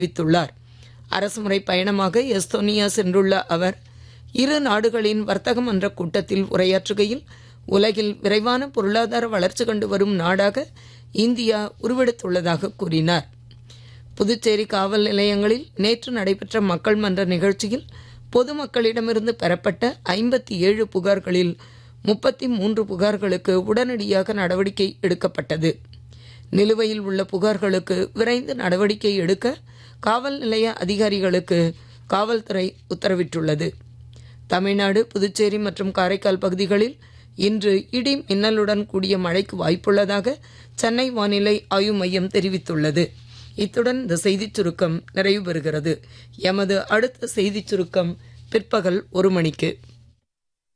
தெரிவித்துள்ளார் அரசுமுறை பயணமாக எஸ்தோனியா சென்றுள்ள அவர் இரு நாடுகளின் வர்த்தக மன்ற கூட்டத்தில் உரையாற்றுகையில் உலகில் விரைவான பொருளாதார வளர்ச்சி கண்டு வரும் நாடாக இந்தியா உருவெடுத்துள்ளதாக கூறினார் புதுச்சேரி காவல் நிலையங்களில் நேற்று நடைபெற்ற மக்கள் மன்ற நிகழ்ச்சியில் பொதுமக்களிடமிருந்து பெறப்பட்ட ஐம்பத்தி ஏழு புகார்களில் முப்பத்தி மூன்று புகார்களுக்கு உடனடியாக நடவடிக்கை எடுக்கப்பட்டது நிலுவையில் உள்ள புகார்களுக்கு விரைந்து நடவடிக்கை எடுக்க காவல் நிலைய அதிகாரிகளுக்கு காவல்துறை உத்தரவிட்டுள்ளது தமிழ்நாடு புதுச்சேரி மற்றும் காரைக்கால் பகுதிகளில் இன்று இடி மின்னலுடன் கூடிய மழைக்கு வாய்ப்புள்ளதாக சென்னை வானிலை ஆய்வு மையம் தெரிவித்துள்ளது இத்துடன் இந்த செய்திச் சுருக்கம் நிறைவு பெறுகிறது எமது அடுத்த செய்திச் சுருக்கம் பிற்பகல் ஒரு மணிக்கு